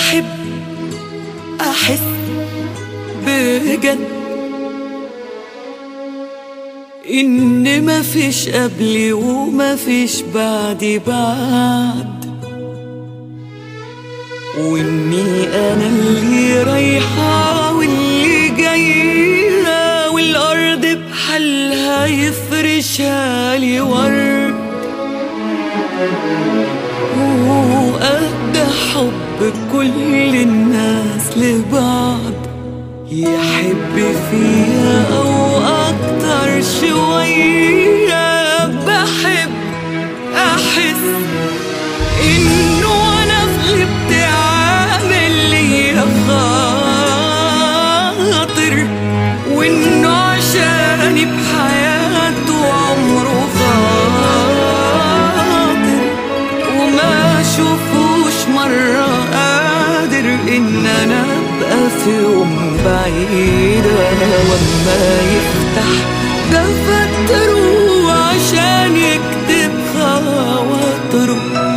بحب أحس بجد إن مفيش قبلي ومفيش بعدي بعد وإني أنا اللي رايحة واللي جاية والأرض بحالها يفرشها لي ورد وأدى حب كل الناس لبعض يحب فيها أو أكتر شوية بحب أحس إنه أنا في غيبتي عامل لي خاطر وإنه عشاني بحياته عمره خاطر وما شوفوش مرة قادر إن أنا أبقى في يوم بعيدة وما يفتح